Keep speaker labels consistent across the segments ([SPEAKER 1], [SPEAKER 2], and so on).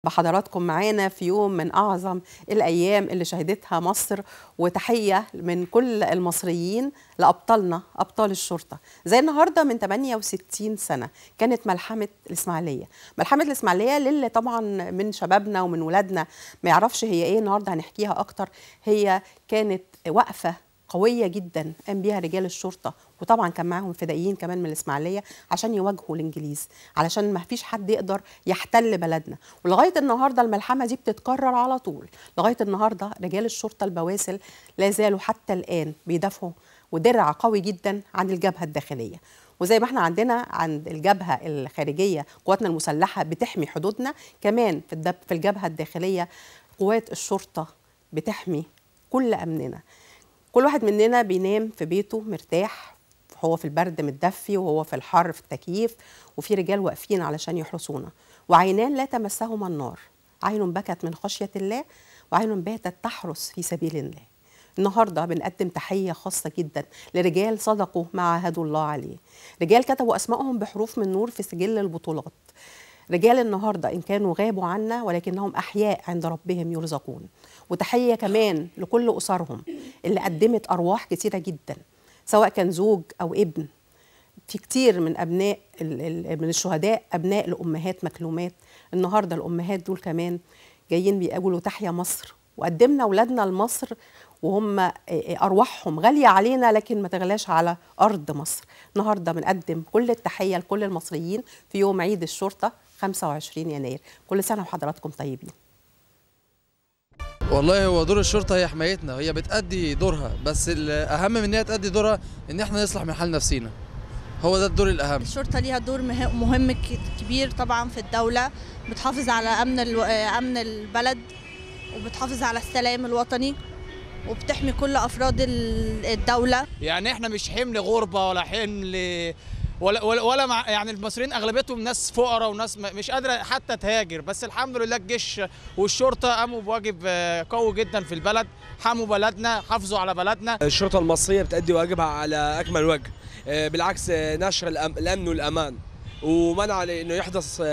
[SPEAKER 1] بحضراتكم معانا في يوم من أعظم الأيام اللي شهدتها مصر وتحية من كل المصريين لأبطالنا أبطال الشرطة زي النهاردة من 68 سنة كانت ملحمة الإسماعيلية ملحمة الإسماعيلية للي طبعا من شبابنا ومن ولادنا ما يعرفش هي إيه النهاردة هنحكيها أكتر هي كانت وقفة قوية جدا قام بيها رجال الشرطة وطبعا كان معاهم فدائيين كمان من الإسماعيلية عشان يواجهوا الإنجليز علشان ما فيش حد يقدر يحتل بلدنا ولغاية النهاردة الملحمة دي بتتكرر على طول لغاية النهاردة رجال الشرطة البواسل لا زالوا حتى الآن بيدافعوا ودرع قوي جدا عن الجبهة الداخلية وزي ما احنا عندنا عند الجبهة الخارجية قواتنا المسلحة بتحمي حدودنا كمان في, الدب في الجبهة الداخلية قوات الشرطة بتحمي كل أمننا كل واحد مننا بينام في بيته مرتاح هو في البرد متدفي وهو في الحر في التكييف وفي رجال واقفين علشان يحرسونا وعينان لا تمسهما النار عين بكت من خشية الله وعين باتت تحرس في سبيل الله النهاردة بنقدم تحية خاصة جدا لرجال صدقوا ما عاهدوا الله عليه رجال كتبوا أسمائهم بحروف من نور في سجل البطولات رجال النهارده ان كانوا غابوا عنا ولكنهم احياء عند ربهم يرزقون وتحيه كمان لكل اسرهم اللي قدمت ارواح كتيره جدا سواء كان زوج او ابن في كتير من ابناء من الشهداء ابناء لامهات مكلومات النهارده الامهات دول كمان جايين بيقولوا تحيا مصر وقدمنا اولادنا لمصر وهم ارواحهم غاليه علينا لكن ما تغلاش على ارض مصر النهارده بنقدم كل التحيه لكل المصريين في يوم عيد الشرطه 25 يناير كل سنه وحضراتكم طيبين
[SPEAKER 2] والله هو دور الشرطه هي حمايتنا هي بتأدي دورها بس الاهم من ان هي تأدي دورها ان احنا نصلح من حال نفسينا هو ده الدور الاهم
[SPEAKER 3] الشرطه ليها دور مهم كبير طبعا في الدوله بتحافظ على امن امن البلد وبتحافظ على السلام الوطني وبتحمي كل افراد الدوله
[SPEAKER 4] يعني احنا مش حمل غربه ولا حمل ولا ولا, ولا مع يعني المصريين اغلبيتهم ناس فقراء وناس مش قادره حتى تهاجر بس الحمد لله الجيش والشرطه قاموا بواجب قوي جدا في البلد حموا بلدنا حافظوا على بلدنا
[SPEAKER 5] الشرطه المصريه بتأدي واجبها على اكمل وجه بالعكس نشر الامن والامان ومنع انه يحدث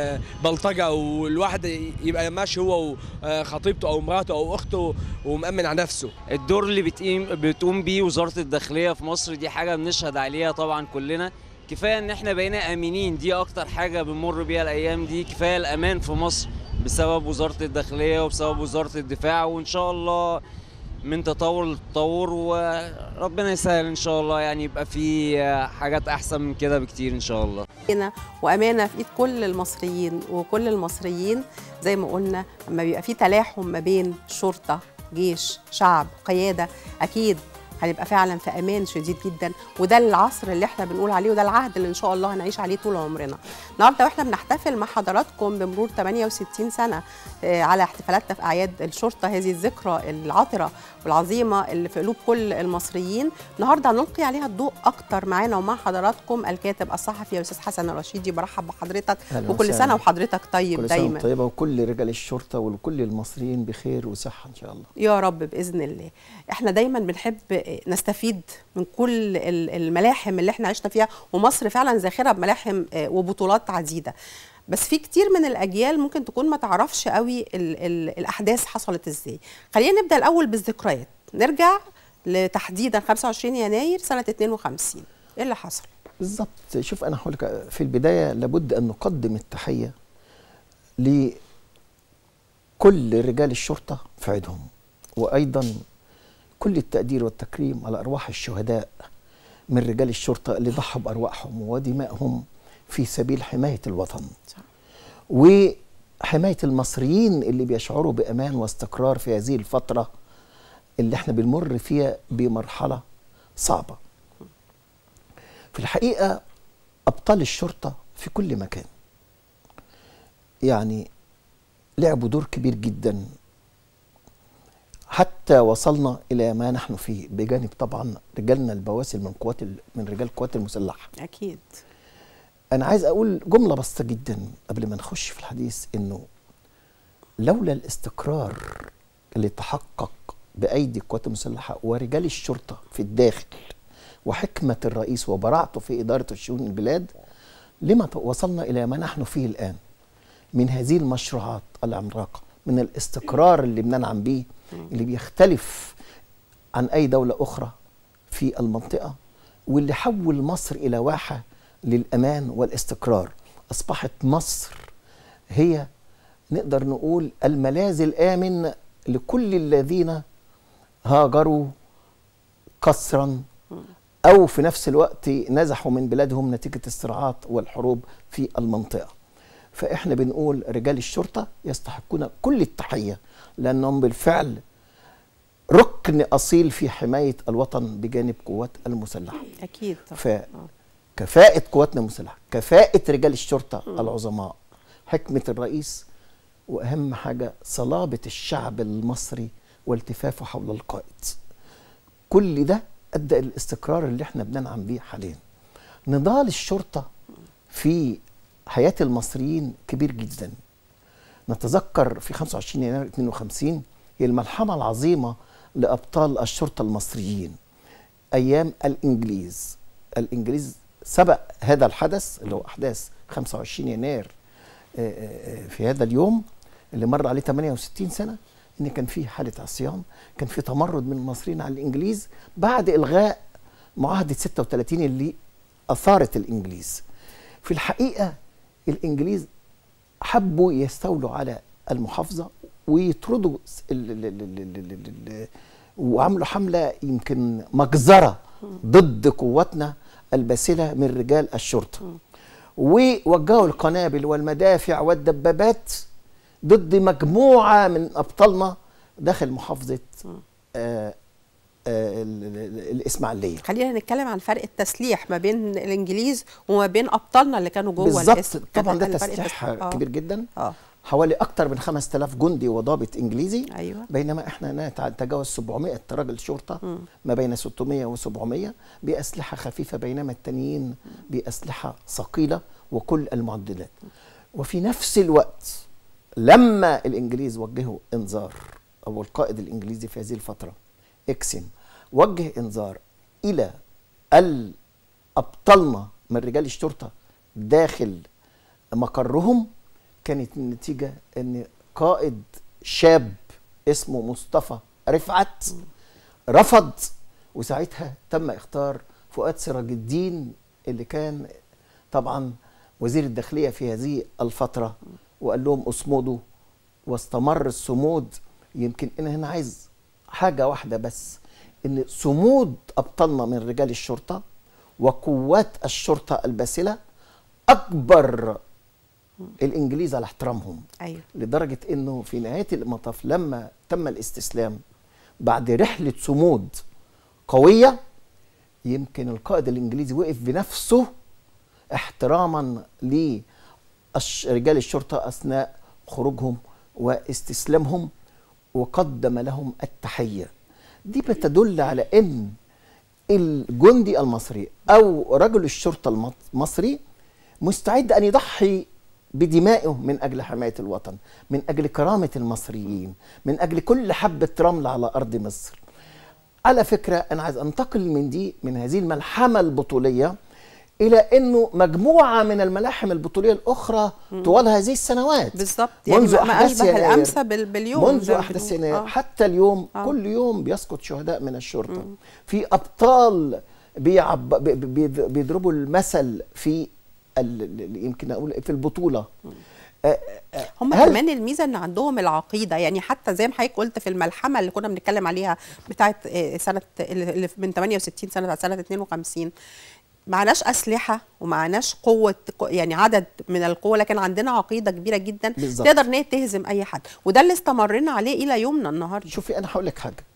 [SPEAKER 5] بلطجه والواحد يبقى ماشي هو وخطيبته او مراته او اخته ومأمن على نفسه
[SPEAKER 6] الدور اللي بتقيم بتقوم بيه وزاره الداخليه في مصر دي حاجه بنشهد عليها طبعا كلنا كفايه ان احنا بقينا امنين دي اكتر حاجه بنمر بيها الايام دي كفايه الامان في مصر بسبب وزاره الداخليه وبسبب وزاره الدفاع وان شاء الله من تطور لتطور وربنا يسهل ان شاء الله يعني يبقى في حاجات احسن من كده بكتير ان شاء الله
[SPEAKER 1] وامانه في ايد كل المصريين وكل المصريين زي ما قلنا لما بيبقى في تلاحم ما بين شرطه جيش شعب قياده اكيد هنبقى فعلا في امان شديد جدا وده العصر اللي احنا بنقول عليه وده العهد اللي ان شاء الله هنعيش عليه طول عمرنا النهارده واحنا بنحتفل مع حضراتكم بمرور 68 سنه على احتفالاتنا في اعياد الشرطه هذه الذكرى العطره والعظيمه اللي في قلوب كل المصريين النهارده هنلقي عليها الضوء اكتر معانا ومع حضراتكم الكاتب الصحفي الاستاذ حسن الرشيدي برحب بحضرتك وكل سنه وحضرتك طيب
[SPEAKER 7] كل
[SPEAKER 1] دايما
[SPEAKER 7] سنة طيبه وكل رجال الشرطه وكل المصريين بخير وصحه ان شاء الله
[SPEAKER 1] يا رب باذن الله احنا دايما بنحب نستفيد من كل الملاحم اللي احنا عشنا فيها ومصر فعلا زاخره بملاحم وبطولات عديده بس في كتير من الاجيال ممكن تكون ما تعرفش قوي ال ال الاحداث حصلت ازاي خلينا نبدا الاول بالذكريات نرجع لتحديدا 25 يناير سنه 52 ايه اللي حصل
[SPEAKER 7] بالظبط شوف انا هقول لك في البدايه لابد ان نقدم التحيه لكل رجال الشرطه في عيدهم وايضا كل التقدير والتكريم على ارواح الشهداء من رجال الشرطه اللي ضحوا بارواحهم ودمائهم في سبيل حمايه الوطن صح. وحمايه المصريين اللي بيشعروا بامان واستقرار في هذه الفتره اللي احنا بنمر فيها بمرحله صعبه في الحقيقه ابطال الشرطه في كل مكان يعني لعبوا دور كبير جدا حتى وصلنا الى ما نحن فيه بجانب طبعا رجالنا البواسل من قوات من رجال القوات المسلحه
[SPEAKER 1] اكيد
[SPEAKER 7] انا عايز اقول جمله بسيطه جدا قبل ما نخش في الحديث انه لولا الاستقرار اللي تحقق بايدي القوات المسلحه ورجال الشرطه في الداخل وحكمه الرئيس وبراعته في اداره شؤون البلاد لما وصلنا الى ما نحن فيه الان من هذه المشروعات العملاقه من الاستقرار اللي بننعم بيه اللي بيختلف عن اي دوله اخرى في المنطقه واللي حول مصر الى واحه للامان والاستقرار اصبحت مصر هي نقدر نقول الملاذ الامن لكل الذين هاجروا قسرا او في نفس الوقت نزحوا من بلادهم نتيجه الصراعات والحروب في المنطقه فاحنا بنقول رجال الشرطه يستحقون كل التحيه لانهم بالفعل ركن اصيل في حمايه الوطن بجانب قوات المسلحه
[SPEAKER 1] اكيد طبعا
[SPEAKER 7] فكفاءه قواتنا المسلحه كفاءه رجال الشرطه العظماء حكمه الرئيس واهم حاجه صلابه الشعب المصري والتفافه حول القائد كل ده ادى الاستقرار اللي احنا بننعم بيه حاليا نضال الشرطه في حياه المصريين كبير جدا نتذكر في 25 يناير 52 هي الملحمه العظيمه لابطال الشرطه المصريين ايام الانجليز الانجليز سبق هذا الحدث اللي هو احداث 25 يناير آه، آه، آه، في هذا اليوم اللي مر عليه 68 سنه ان كان في حاله عصيان كان في تمرد من المصريين على الانجليز بعد الغاء معاهده 36 اللي اثارت الانجليز في الحقيقه الانجليز حبوا يستولوا على المحافظه ويطردوا س- ال- ال- ال- ال- ال- ال- ال- وعملوا حمله يمكن مجزره ضد قواتنا الباسله من رجال الشرطه ووجهوا القنابل والمدافع والدبابات ضد مجموعه من ابطالنا داخل محافظه آه آه ال- ال- الاسماعيليه
[SPEAKER 1] خلينا نتكلم عن فرق التسليح ما بين الانجليز وما بين ابطالنا اللي كانوا جوه
[SPEAKER 7] بالظبط
[SPEAKER 1] الاسم كان
[SPEAKER 7] طبعا ده
[SPEAKER 1] فرق
[SPEAKER 7] تسليح
[SPEAKER 1] آه.
[SPEAKER 7] كبير جدا
[SPEAKER 1] اه
[SPEAKER 7] حوالي اكتر من 5000 جندي وضابط انجليزي
[SPEAKER 1] ايوه
[SPEAKER 7] بينما احنا نتجاوز 700 راجل شرطه
[SPEAKER 1] مم.
[SPEAKER 7] ما بين 600 و700 باسلحه خفيفه بينما التانيين باسلحه ثقيله وكل المعدلات وفي نفس الوقت لما الانجليز وجهوا انذار او القائد الانجليزي في هذه الفتره اكسن وجه انذار الى ال- ابطالنا من رجال الشرطه داخل مقرهم كانت النتيجه ان قائد شاب اسمه مصطفى رفعت رفض وساعتها تم اختار فؤاد سراج الدين اللي كان طبعا وزير الداخليه في هذه الفتره وقال لهم اصمدوا واستمر الصمود يمكن انا هنا عايز حاجه واحده بس ان صمود ابطالنا من رجال الشرطه وقوات الشرطه الباسله اكبر الانجليز على احترامهم
[SPEAKER 1] ايوه
[SPEAKER 7] لدرجه انه في نهايه المطاف لما تم الاستسلام بعد رحله صمود قويه يمكن القائد الانجليزي وقف بنفسه احتراما لرجال الشرطه اثناء خروجهم واستسلامهم وقدم لهم التحيه دي بتدل على ان الجندي المصري او رجل الشرطه المصري مستعد ان يضحي بدمائه من اجل حمايه الوطن من اجل كرامه المصريين من اجل كل حبه رمل على ارض مصر على فكره انا عايز انتقل من دي من هذه الملحمه البطوليه الى انه مجموعه من الملاحم البطوليه الاخرى طوال هذه السنوات
[SPEAKER 1] بالظبط يعني
[SPEAKER 7] منذ
[SPEAKER 1] ما- ما
[SPEAKER 7] أحداث
[SPEAKER 1] اشبه
[SPEAKER 7] يناير.
[SPEAKER 1] الامس بال- باليوم
[SPEAKER 7] منذ
[SPEAKER 1] زي ما
[SPEAKER 7] احداث
[SPEAKER 1] بنقول.
[SPEAKER 7] يناير
[SPEAKER 1] آه.
[SPEAKER 7] حتى اليوم
[SPEAKER 1] آه.
[SPEAKER 7] كل يوم بيسقط شهداء من الشرطه في ابطال بيعب بي- بي- بيضربوا المثل في ال- ال- يمكن اقول في البطوله آه، آه،
[SPEAKER 1] هم
[SPEAKER 7] هل-
[SPEAKER 1] كمان الميزه ان عندهم العقيده يعني حتى زي ما حضرتك قلت في الملحمه اللي كنا بنتكلم عليها بتاعه آه، سنه اللي من 68 سنه بتاعت سنه 52 معناش اسلحه ومعناش قوه يعني عدد من القوه لكن عندنا عقيده كبيره جدا
[SPEAKER 7] بالظبط.
[SPEAKER 1] تقدر ان هي تهزم اي حد وده اللي استمرنا عليه الى يومنا النهارده
[SPEAKER 7] شوفي انا هقول لك حاجه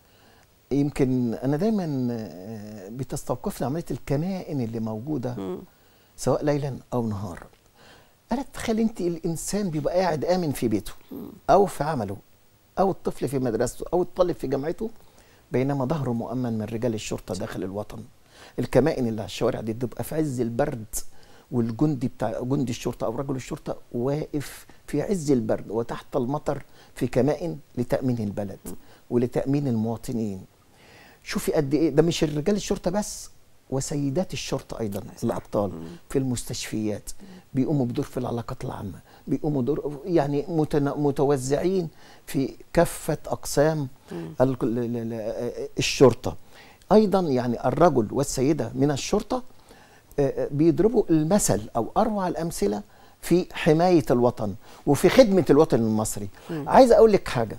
[SPEAKER 7] يمكن انا دايما آه، بتستوقفني عمليه الكمائن اللي موجوده سواء ليلا او نهارا انا تخيل انت الانسان بيبقى قاعد امن في بيته او في عمله او الطفل في مدرسته او الطالب في جامعته بينما ظهره مؤمن من رجال الشرطه داخل الوطن الكمائن اللي على الشوارع دي بتبقى في عز البرد والجندي بتاع جندي الشرطه او رجل الشرطه واقف في عز البرد وتحت المطر في كمائن لتامين البلد ولتامين المواطنين شوفي قد ايه ده مش رجال الشرطه بس وسيدات الشرطه ايضا
[SPEAKER 1] صح.
[SPEAKER 7] الابطال في المستشفيات بيقوموا بدور في العلاقات العامه بيقوموا دور يعني متن- متوزعين في كافه اقسام ال- ال- ال- الشرطه ايضا يعني الرجل والسيده من الشرطه آه، آه، بيضربوا المثل او اروع الامثله في حمايه الوطن وفي خدمه الوطن المصري عايز اقول لك حاجه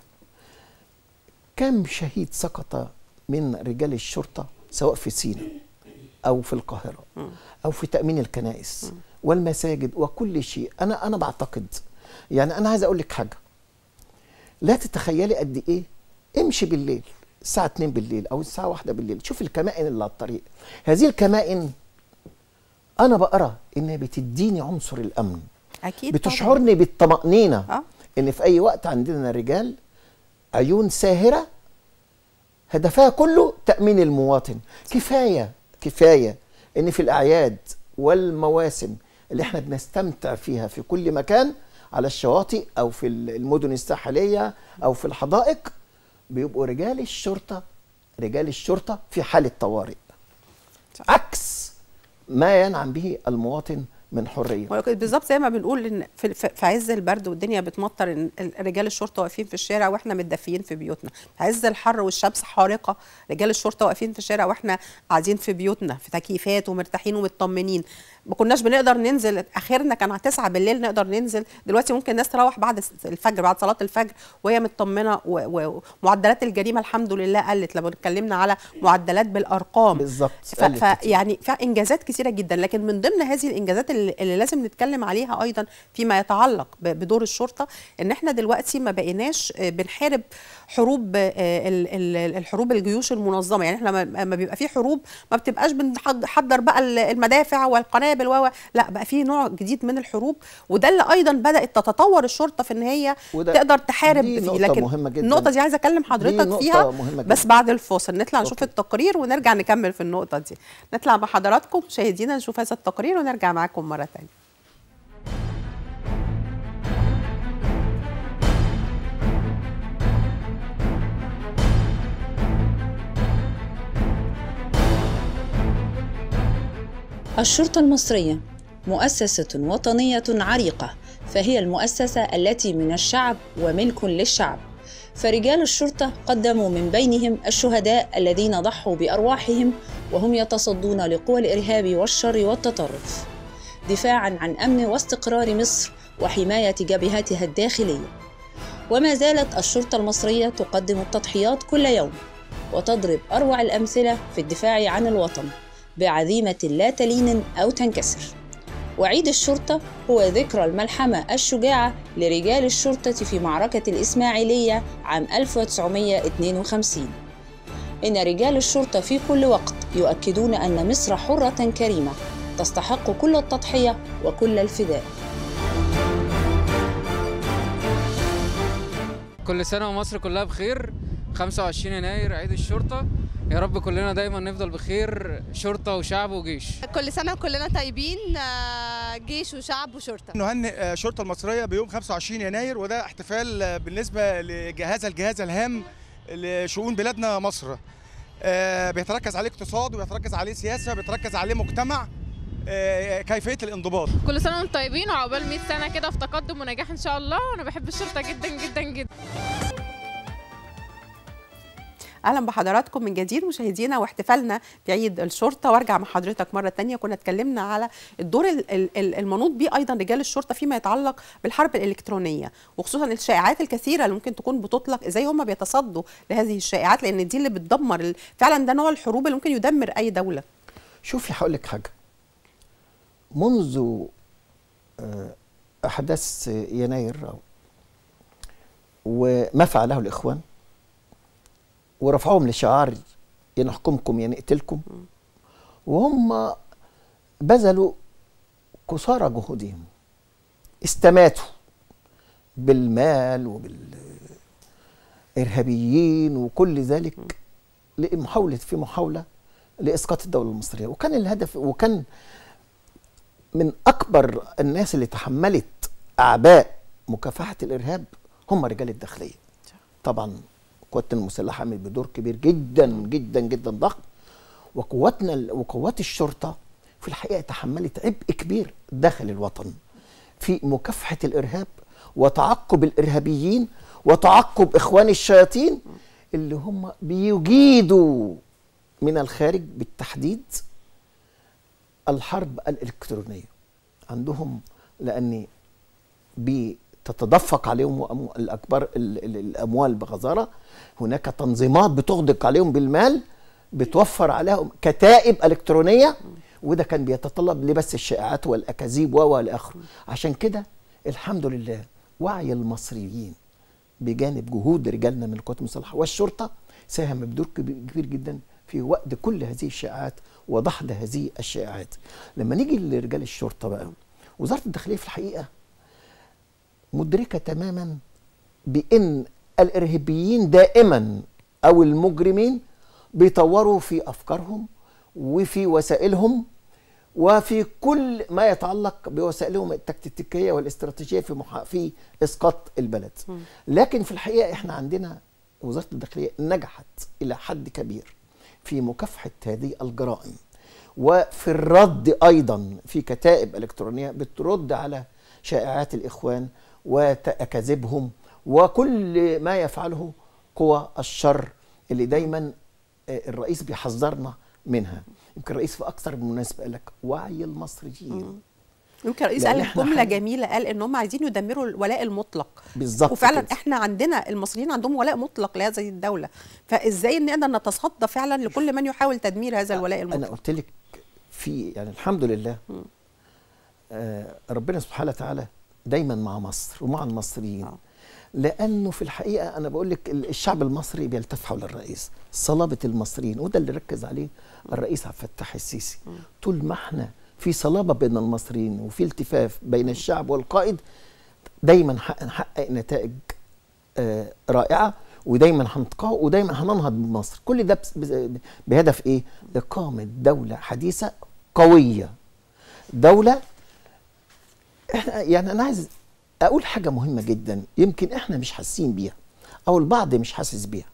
[SPEAKER 7] كم شهيد سقط من رجال الشرطه سواء في سيناء او في القاهره او في تامين الكنائس والمساجد وكل شيء انا انا بعتقد يعني انا عايز اقول لك حاجه لا تتخيلي قد ايه امشي بالليل الساعه 2 بالليل او الساعه 1 بالليل شوف الكمائن اللي على الطريق هذه الكمائن انا بقرا انها بتديني عنصر الامن
[SPEAKER 1] اكيد
[SPEAKER 7] بتشعرني بالطمأنينة
[SPEAKER 1] آه.
[SPEAKER 7] إن في أي وقت عندنا رجال عيون ساهرة هدفها كله تأمين المواطن كفاية كفاية إن في الأعياد والمواسم اللي احنا بنستمتع فيها في كل مكان على الشواطئ أو في المدن الساحلية أو في الحدائق بيبقوا رجال الشرطة رجال الشرطة في حالة طوارئ عكس ما ينعم به المواطن من حرية
[SPEAKER 1] طبعاً. بالظبط زي ما بنقول ان في, في في عز البرد والدنيا بتمطر ان ال- رجال الشرطه واقفين في الشارع واحنا متدفيين في بيوتنا في عز الحر والشمس حارقه رجال الشرطه واقفين في الشارع واحنا قاعدين في بيوتنا في تكييفات ومرتاحين ومطمنين ما كناش بنقدر ننزل اخرنا كان على 9 بالليل نقدر ننزل دلوقتي ممكن الناس تروح بعد الفجر بعد صلاه الفجر وهي مطمنه و- ومعدلات الجريمه الحمد لله قلت لما اتكلمنا على معدلات بالارقام
[SPEAKER 7] بالظبط
[SPEAKER 1] ف...
[SPEAKER 7] قلت
[SPEAKER 1] ف...
[SPEAKER 7] كتير.
[SPEAKER 1] يعني في انجازات كثيره جدا لكن من ضمن هذه الانجازات اللي, اللي لازم نتكلم عليها ايضا فيما يتعلق ب... بدور الشرطه ان احنا دلوقتي ما بقيناش آه، بنحارب حروب آه، ال- ال- الحروب الجيوش المنظمه يعني احنا لما لما بيبقى في حروب ما بتبقاش بنحضر بقى ال- المدافع والقنابل و و- لا بقى في نوع جديد من الحروب وده اللي ايضا بدات تتطور الشرطه في ان هي
[SPEAKER 7] وده-
[SPEAKER 1] تقدر تحارب
[SPEAKER 7] دي
[SPEAKER 1] فيه
[SPEAKER 7] نقطة
[SPEAKER 1] لكن
[SPEAKER 7] مهمة جداً.
[SPEAKER 1] النقطه دي عايزه اكلم حضرتك
[SPEAKER 7] نقطة
[SPEAKER 1] فيها
[SPEAKER 7] مهمة
[SPEAKER 1] بس
[SPEAKER 7] جداً.
[SPEAKER 1] بعد الفاصل نطلع نشوف
[SPEAKER 7] أوكي.
[SPEAKER 1] التقرير ونرجع نكمل في النقطة دي نطلع مع حضراتكم مشاهدينا نشوف هذا التقرير ونرجع معاكم مرة تانية
[SPEAKER 8] الشرطة المصرية مؤسسة وطنية عريقة فهي المؤسسة التي من الشعب وملك للشعب فرجال الشرطة قدموا من بينهم الشهداء الذين ضحوا بأرواحهم وهم يتصدون لقوى الإرهاب والشر والتطرف دفاعا عن أمن واستقرار مصر وحماية جبهتها الداخلية وما زالت الشرطة المصرية تقدم التضحيات كل يوم وتضرب أروع الأمثلة في الدفاع عن الوطن بعزيمة لا تلين أو تنكسر وعيد الشرطة هو ذكرى الملحمة الشجاعة لرجال الشرطة في معركة الإسماعيلية عام 1952 إن رجال الشرطة في كل وقت يؤكدون أن مصر حرة كريمة تستحق كل التضحية وكل الفداء
[SPEAKER 9] كل سنة ومصر كلها بخير 25 يناير عيد الشرطة يا رب كلنا دايما نفضل بخير شرطة وشعب وجيش
[SPEAKER 10] كل سنة كلنا طيبين آه، جيش وشعب وشرطة
[SPEAKER 11] نهنئ آه، الشرطة المصرية بيوم 25 يناير وده احتفال آه، بالنسبة لجهاز الجهاز الهام لشؤون بلادنا مصر آه، بيتركز عليه اقتصاد وبيتركز عليه سياسة بيتركز عليه مجتمع آه، كيفية الانضباط
[SPEAKER 12] كل سنة وانتم طيبين وعقبال 100 سنة كده في تقدم ونجاح ان شاء الله انا بحب الشرطة جدا جدا جدا
[SPEAKER 1] اهلا بحضراتكم من جديد مشاهدينا واحتفالنا بعيد الشرطه وارجع مع حضرتك مره تانية كنا اتكلمنا على الدور ال- ال- ال- المنوط بيه ايضا رجال الشرطه فيما يتعلق بالحرب الالكترونيه وخصوصا الشائعات الكثيره اللي ممكن تكون بتطلق ازاي هم بيتصدوا لهذه الشائعات لان دي اللي بتدمر ال- فعلا ده نوع الحروب اللي ممكن يدمر اي دوله
[SPEAKER 7] شوفي هقول لك حاجه منذ آه، احداث يناير أو- وما فعله الاخوان ورفعهم لشعار يا نحكمكم يا نقتلكم وهم بذلوا قصارى جهودهم استماتوا بالمال وبالارهابيين وكل ذلك لمحاوله في محاوله لاسقاط الدوله المصريه وكان الهدف وكان من اكبر الناس اللي تحملت اعباء مكافحه الارهاب هم رجال الداخليه طبعا قواتنا المسلحه عملت بدور كبير جدا جدا جدا ضخم وقواتنا وقوات الشرطه في الحقيقه تحملت عبء كبير داخل الوطن في مكافحه الارهاب وتعقب الارهابيين وتعقب اخوان الشياطين اللي هم بيجيدوا من الخارج بالتحديد الحرب الالكترونيه عندهم لان بتتدفق عليهم أمو- الاكبر ال- ال- الاموال بغزاره هناك تنظيمات بتغدق عليهم بالمال بتوفر عليهم كتائب الكترونيه وده كان بيتطلب لبس الشائعات والاكاذيب و الى اخره عشان كده الحمد لله وعي المصريين بجانب جهود رجالنا من القوات المسلحه والشرطه ساهم بدور كبير كبير جدا في وقت كل هذه الشائعات ودحض هذه الشائعات لما نيجي لرجال الشرطه بقى وزاره الداخليه في الحقيقه مدركه تماما بان الارهابيين دائما او المجرمين بيطوروا في افكارهم وفي وسائلهم وفي كل ما يتعلق بوسائلهم التكتيكيه والاستراتيجيه في محا... في اسقاط البلد لكن في الحقيقه احنا عندنا وزاره الداخليه نجحت الى حد كبير في مكافحه هذه الجرائم وفي الرد ايضا في كتائب الكترونيه بترد على شائعات الاخوان وأكاذيبهم وكل ما يفعله قوى الشر اللي دايما آه، الرئيس بيحذرنا منها يمكن الرئيس في اكثر من مناسبه قال لك وعي المصريين
[SPEAKER 1] يمكن الرئيس
[SPEAKER 7] لأن
[SPEAKER 1] قال
[SPEAKER 7] إحنا
[SPEAKER 1] جمله
[SPEAKER 7] حاجة-
[SPEAKER 1] جميله قال ان هم عايزين يدمروا الولاء المطلق
[SPEAKER 7] بالظبط
[SPEAKER 1] وفعلا
[SPEAKER 7] كده.
[SPEAKER 1] احنا عندنا المصريين عندهم ولاء مطلق لهذه الدوله فازاي نقدر نتصدى فعلا لكل من يحاول تدمير هذا الولاء
[SPEAKER 7] انا
[SPEAKER 1] المطلق
[SPEAKER 7] قلت لك في يعني الحمد لله آه ربنا سبحانه وتعالى دايما مع مصر ومع المصريين لانه في الحقيقه انا بقول لك ال- الشعب المصري بيلتف حول الرئيس صلابه المصريين وده اللي ركز عليه الرئيس عبد الفتاح السيسي طول ما احنا في صلابه بين المصريين وفي التفاف بين الشعب والقائد دايما ح- هنحقق نتائج آه، رائعه ودايما هنتقوى ودايما هننهض بمصر كل ده بس- بس- بهدف ايه اقامه دوله حديثه قويه دوله احنا يعني انا عايز اقول حاجه مهمه جدا يمكن احنا مش حاسين بيها او البعض مش حاسس بيها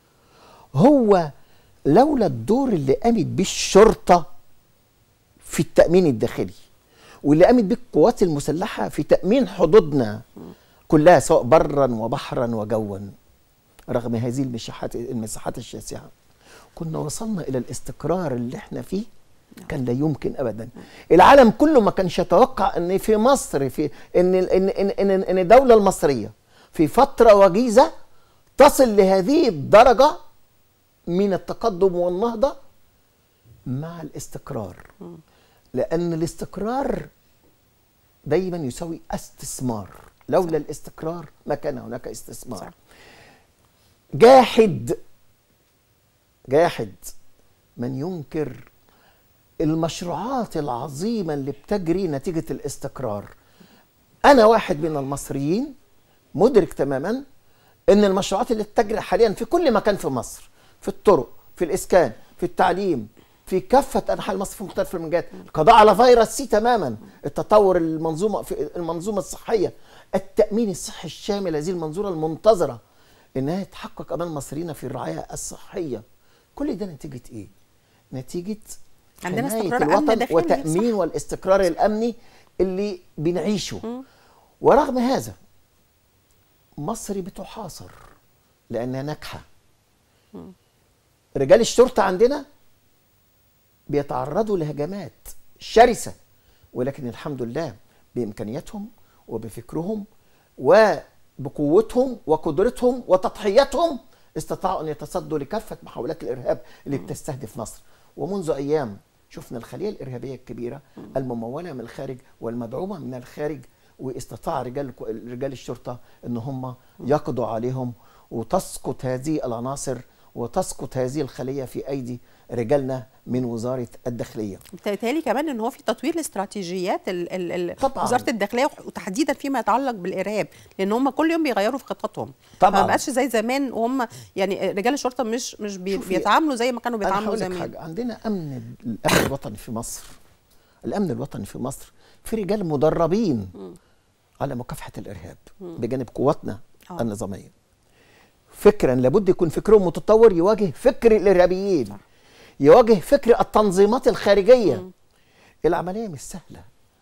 [SPEAKER 7] هو لولا الدور اللي قامت بيه الشرطه في التامين الداخلي واللي قامت بيه القوات المسلحه في تامين حدودنا كلها سواء برا وبحرا وجوا رغم هذه المساحات المساحات الشاسعه كنا وصلنا الى الاستقرار اللي احنا فيه كان لا يمكن ابدا العالم كله ما كانش يتوقع ان في مصر في ان ان ان ان, إن الدوله المصريه في فتره وجيزه تصل لهذه الدرجه من التقدم والنهضه مع الاستقرار لان الاستقرار دايما يساوي استثمار لولا الاستقرار ما كان هناك استثمار جاحد جاحد من ينكر المشروعات العظيمه اللي بتجري نتيجه الاستقرار انا واحد من المصريين مدرك تماما ان المشروعات اللي بتجري حاليا في كل مكان في مصر في الطرق في الاسكان في التعليم في كافه انحاء مصر في مختلف المجالات القضاء على فيروس سي تماما التطور المنظومه في المنظومه الصحيه التامين الصحي الشامل هذه المنظوره المنتظره انها تحقق امام المصريين في الرعايه الصحيه كل ده نتيجه ايه نتيجه
[SPEAKER 1] عندنا
[SPEAKER 7] حماية
[SPEAKER 1] استقرار أمن
[SPEAKER 7] الوطن
[SPEAKER 1] داخلي،
[SPEAKER 7] وتامين والاستقرار الامني اللي بنعيشه ورغم هذا مصر بتحاصر لانها ناجحه رجال الشرطه عندنا بيتعرضوا لهجمات شرسه ولكن الحمد لله بامكانياتهم وبفكرهم وبقوتهم وقدرتهم وتضحياتهم استطاعوا ان يتصدوا لكافه محاولات الارهاب اللي بتستهدف مصر ومنذ ايام شفنا الخليه الارهابيه الكبيره المموله من الخارج والمدعومه من الخارج واستطاع رجال رجال الشرطه ان هم يقضوا عليهم وتسقط هذه العناصر وتسقط هذه الخليه في ايدي رجالنا من وزاره الداخليه
[SPEAKER 1] بالتالي كمان ان هو في تطوير الاستراتيجيات ال ال ال
[SPEAKER 7] طبعاً.
[SPEAKER 1] وزاره الداخليه وتحديدا فيما يتعلق بالارهاب لان هم كل يوم بيغيروا في خططهم
[SPEAKER 7] طبعاً.
[SPEAKER 1] ما بقاش زي زمان وهم يعني رجال الشرطه مش مش بي
[SPEAKER 7] شوفي،
[SPEAKER 1] بيتعاملوا زي ما كانوا
[SPEAKER 7] انا
[SPEAKER 1] بيتعاملوا
[SPEAKER 7] هقول لك
[SPEAKER 1] زمان
[SPEAKER 7] حاجه عندنا امن الامن الوطني في مصر الامن الوطني في مصر في رجال مدربين على مكافحه الارهاب بجانب قواتنا
[SPEAKER 1] آه.
[SPEAKER 7] النظاميه فكرا لابد يكون فكرهم متطور يواجه فكر الارهابيين يواجه فكر التنظيمات الخارجيه العمليه مش سهله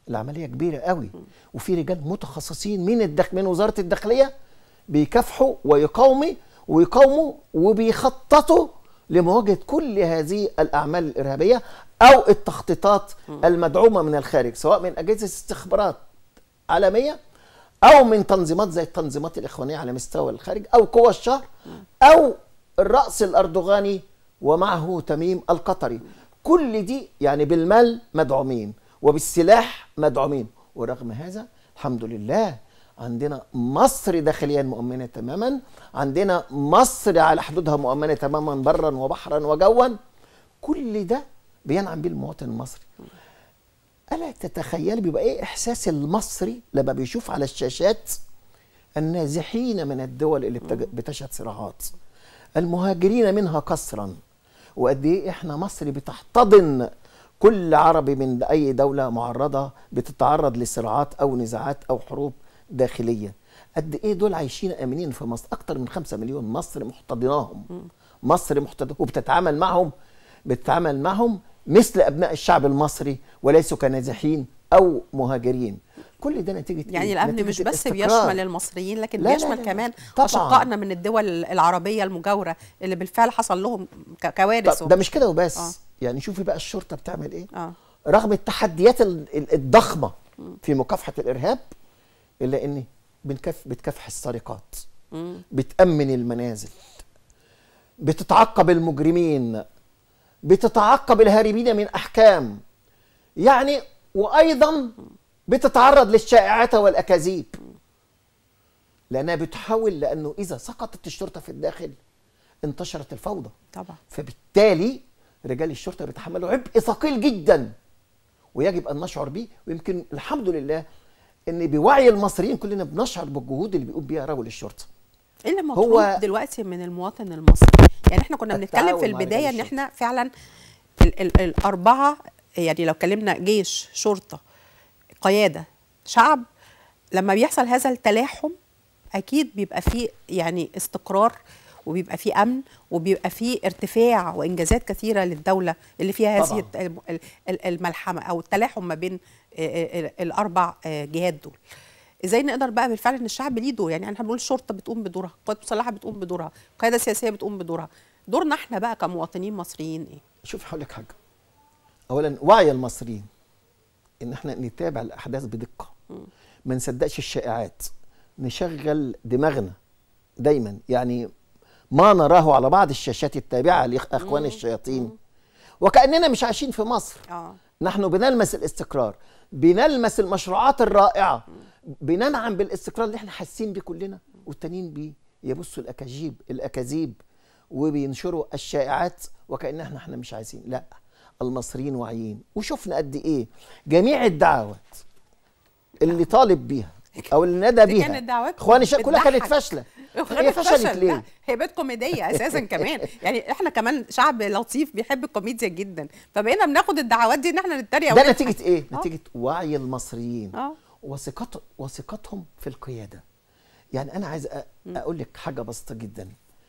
[SPEAKER 7] العمليه كبيره قوي وفي رجال متخصصين من الدخ من وزاره الداخليه بيكافحوا ويقاوموا ويقاوموا وبيخططوا لمواجهه كل هذه الاعمال الارهابيه او التخطيطات المدعومه من الخارج سواء من اجهزه استخبارات عالميه او من تنظيمات زي التنظيمات الاخوانيه على مستوى الخارج او قوى الشهر او الراس الاردوغاني ومعه تميم القطري كل دي يعني بالمال مدعومين وبالسلاح مدعومين ورغم هذا الحمد لله عندنا مصر داخليا مؤمنه تماما عندنا مصر على حدودها مؤمنه تماما برا وبحرا وجوا كل ده بينعم بيه المواطن المصري الا تتخيل بيبقى ايه احساس المصري لما بيشوف على الشاشات النازحين من الدول اللي بتج- بتشهد صراعات المهاجرين منها كثرا وقد ايه احنا مصر بتحتضن كل عربي من اي دوله معرضه بتتعرض لصراعات او نزاعات او حروب داخليه قد ايه دول عايشين امنين في مصر اكتر من خمسة مليون مصر محتضناهم مصر محتضنه وبتتعامل معهم بتتعامل معهم مثل ابناء الشعب المصري وليسوا كنازحين او مهاجرين كل ده نتيجه
[SPEAKER 1] يعني
[SPEAKER 7] إيه؟
[SPEAKER 1] الامن
[SPEAKER 7] نتيجة
[SPEAKER 1] مش بس
[SPEAKER 7] الاستقرار.
[SPEAKER 1] بيشمل المصريين لكن
[SPEAKER 7] لا، لا،
[SPEAKER 1] بيشمل
[SPEAKER 7] لا، لا.
[SPEAKER 1] كمان
[SPEAKER 7] طبعاً.
[SPEAKER 1] اشقائنا من الدول العربيه المجاوره اللي بالفعل حصل لهم ك- كوارث
[SPEAKER 7] طب ده مش كده وبس
[SPEAKER 1] آه.
[SPEAKER 7] يعني شوفي بقى الشرطه بتعمل ايه
[SPEAKER 1] اه
[SPEAKER 7] رغم التحديات ال- ال- الضخمه في مكافحه الارهاب الا ان بنكف بتكافح السرقات
[SPEAKER 1] مم.
[SPEAKER 7] بتامن المنازل بتتعقب المجرمين بتتعقب الهاربين من احكام يعني وايضا بتتعرض للشائعات والاكاذيب لانها بتحاول لانه اذا سقطت الشرطه في الداخل انتشرت الفوضى
[SPEAKER 1] طبعا
[SPEAKER 7] فبالتالي رجال الشرطه بيتحملوا عبء ثقيل جدا ويجب ان نشعر به ويمكن الحمد لله ان بوعي المصريين كلنا بنشعر بالجهود اللي بيقوم بيها رجل الشرطه
[SPEAKER 1] ايه اللي مطلوب
[SPEAKER 7] هو-
[SPEAKER 1] دلوقتي من المواطن المصري يعني احنا كنا بنتكلم
[SPEAKER 7] التعاون
[SPEAKER 1] في
[SPEAKER 7] مع
[SPEAKER 1] البدايه
[SPEAKER 7] رجال
[SPEAKER 1] ان احنا فعلا ال ال الاربعه يعني لو اتكلمنا جيش شرطه قياده شعب لما بيحصل هذا التلاحم اكيد بيبقى فيه يعني استقرار وبيبقى فيه امن وبيبقى فيه ارتفاع وانجازات كثيره للدوله اللي فيها هذه
[SPEAKER 7] طبعاً.
[SPEAKER 1] الت- الم- ال- ال- الملحمه او التلاحم ما بين آه، آه، الاربع آه، جهات دول ازاي نقدر بقى بالفعل ان الشعب ليه دور يعني احنا بنقول الشرطه بتقوم بدورها القوات المسلحه بتقوم بدورها القياده السياسيه بتقوم بدورها دورنا احنا بقى كمواطنين مصريين ايه
[SPEAKER 7] شوف هقول لك حاجه اولا وعي المصريين ان احنا نتابع الاحداث بدقه ما نصدقش الشائعات نشغل دماغنا دايما يعني ما نراه على بعض الشاشات التابعه لاخوان الشياطين وكاننا مش عايشين في مصر
[SPEAKER 1] اه
[SPEAKER 7] نحن بنلمس الاستقرار بنلمس المشروعات الرائعه بننعم بالاستقرار اللي احنا حاسين بيه كلنا والتانيين بيه يبصوا الاكاذيب الاكاذيب وبينشروا الشائعات وكأن احنا احنا مش عايزين لا المصريين واعيين وشفنا قد ايه جميع الدعوات اللي طالب بيها او اللي ندى
[SPEAKER 1] دي
[SPEAKER 7] بيها
[SPEAKER 1] كانت دعوات
[SPEAKER 7] اخواني الشا- كلها كانت
[SPEAKER 1] بتضحك.
[SPEAKER 7] فاشله هي
[SPEAKER 1] غير
[SPEAKER 7] فشلت
[SPEAKER 1] الفشل،
[SPEAKER 7] ليه؟
[SPEAKER 1] لا، هي بقت كوميديه اساسا كمان يعني احنا كمان شعب لطيف بيحب الكوميديا جدا فبقينا بناخد الدعوات دي ان احنا نتريق
[SPEAKER 7] ده
[SPEAKER 1] ونضحك.
[SPEAKER 7] نتيجه ايه؟
[SPEAKER 1] آه.
[SPEAKER 7] نتيجه وعي المصريين
[SPEAKER 1] اه
[SPEAKER 7] وثقت وثقتهم في القياده يعني انا عايز أ- اقول لك حاجه بسيطه جدا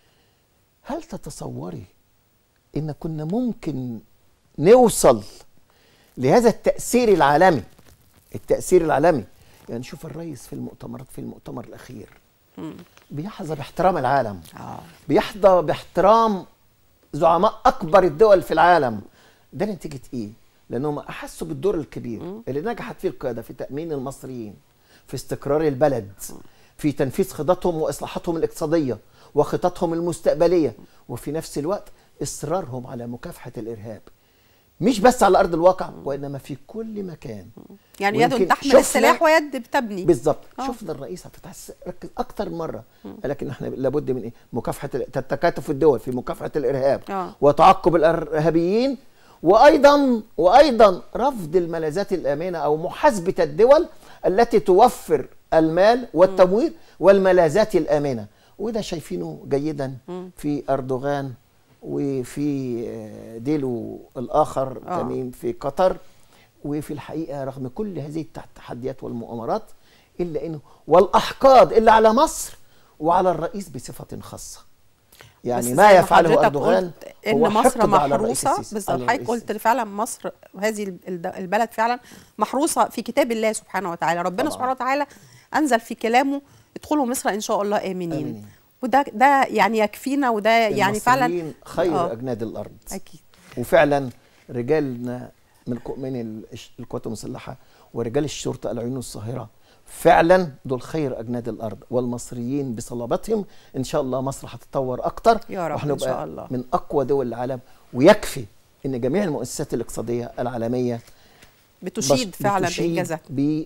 [SPEAKER 7] هل تتصوري ان كنا ممكن نوصل لهذا التاثير العالمي التاثير العالمي يعني شوف الرئيس في المؤتمرات في المؤتمر الاخير بيحظى باحترام العالم
[SPEAKER 1] اه
[SPEAKER 7] بيحظى باحترام زعماء اكبر الدول في العالم ده نتيجه ايه لانهم احسوا بالدور الكبير اللي نجحت فيه القياده في تامين المصريين في استقرار البلد في تنفيذ خططهم واصلاحاتهم الاقتصاديه وخططهم المستقبليه وفي نفس الوقت اصرارهم على مكافحه الارهاب مش بس على ارض الواقع وانما في كل مكان
[SPEAKER 1] يعني يد
[SPEAKER 7] ويمكن
[SPEAKER 1] تحمل
[SPEAKER 7] شفنا-
[SPEAKER 1] السلاح ويد بتبني
[SPEAKER 7] بالظبط
[SPEAKER 1] آه.
[SPEAKER 7] شفنا الرئيس عبد الفتاح السيسي ركز اكتر مره لكن احنا لابد من ايه مكافحه ال- التكاتف الدول في مكافحه الارهاب
[SPEAKER 1] آه.
[SPEAKER 7] وتعقب الارهابيين وايضا وايضا رفض الملاذات الامنه او محاسبه الدول التي توفر المال والتمويل والملاذات الامنه وده شايفينه جيدا في اردوغان وفي آه، ديلو الاخر
[SPEAKER 1] آه.
[SPEAKER 7] تميم في قطر وفي الحقيقه رغم كل هذه التحديات والمؤامرات الا انه والاحقاد اللي على مصر وعلى الرئيس بصفه خاصه يعني
[SPEAKER 1] بس
[SPEAKER 7] ما
[SPEAKER 1] زي
[SPEAKER 7] يفعله
[SPEAKER 1] حضرتك
[SPEAKER 7] اردوغان
[SPEAKER 1] قلت ان
[SPEAKER 7] هو
[SPEAKER 1] مصر
[SPEAKER 7] حقد على الرئيس
[SPEAKER 1] محروسه
[SPEAKER 7] السيسي-
[SPEAKER 1] بالظبط
[SPEAKER 7] على
[SPEAKER 1] حضرتك
[SPEAKER 7] الرئيس
[SPEAKER 1] قلت فعلا مصر هذه الد- البلد فعلا محروسه في كتاب الله سبحانه وتعالى ربنا
[SPEAKER 7] طبعاً.
[SPEAKER 1] سبحانه وتعالى انزل في كلامه ادخلوا مصر ان شاء الله امنين,
[SPEAKER 7] آمنين.
[SPEAKER 1] وده ده يعني يكفينا وده يعني فعلا
[SPEAKER 7] المصريين خير
[SPEAKER 1] آه.
[SPEAKER 7] اجناد الارض
[SPEAKER 1] اكيد
[SPEAKER 7] وفعلا رجالنا من القو- من ال- الش- القوات المسلحه ورجال الشرطه العيون الصاهره فعلا دول خير اجناد الارض والمصريين بصلابتهم ان شاء الله مصر هتتطور اكتر
[SPEAKER 1] يا رب إن
[SPEAKER 7] وهنبقى
[SPEAKER 1] شاء الله.
[SPEAKER 7] من اقوى دول العالم ويكفي ان جميع المؤسسات الاقتصاديه العالميه
[SPEAKER 1] بتشيد
[SPEAKER 7] بس-
[SPEAKER 1] فعلا
[SPEAKER 7] بتشيد
[SPEAKER 1] بانجازات